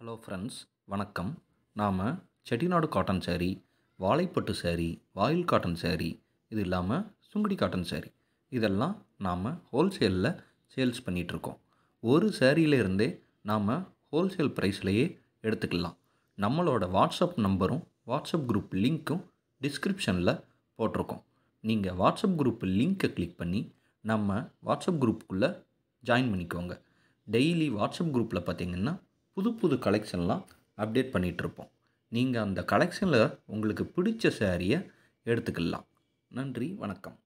hello friends வணக்கம் நாம் Chettinad cotton saree வாழைப்பட்டு saree வாயில் காட்டன் saree இது இல்லாமல் சுங்குடி காட்டன் saree இதெல்லாம் நாம் ஹோல்சேலில் சேல்ஸ் பண்ணிகிட்ருக்கோம் ஒரு சேரீல இருந்தே நாம் ஹோல்சேல் ப்ரைஸ்லையே எடுத்துக்கலாம் நம்மளோட வாட்ஸ்அப் நம்பரும் வாட்ஸ்அப் குரூப் லிங்க்கும் டிஸ்கிரிப்ஷனில் போட்டிருக்கோம் நீங்கள் வாட்ஸ்அப் குரூப் லிங்க்கை கிளிக் பண்ணி நம்ம வாட்ஸ்அப் குரூப்புக்குள்ளே ஜாயின் பண்ணிக்கோங்க டெய்லி வாட்ஸ்அப் குரூப்பில் பார்த்தீங்கன்னா புது புது கலெக்ஷன்லாம் அப்டேட் பண்ணிகிட்ருப்போம் நீங்கள் அந்த கலெக்ஷனில் உங்களுக்கு பிடிச்ச சேரீயை எடுத்துக்கலாம் நன்றி வணக்கம்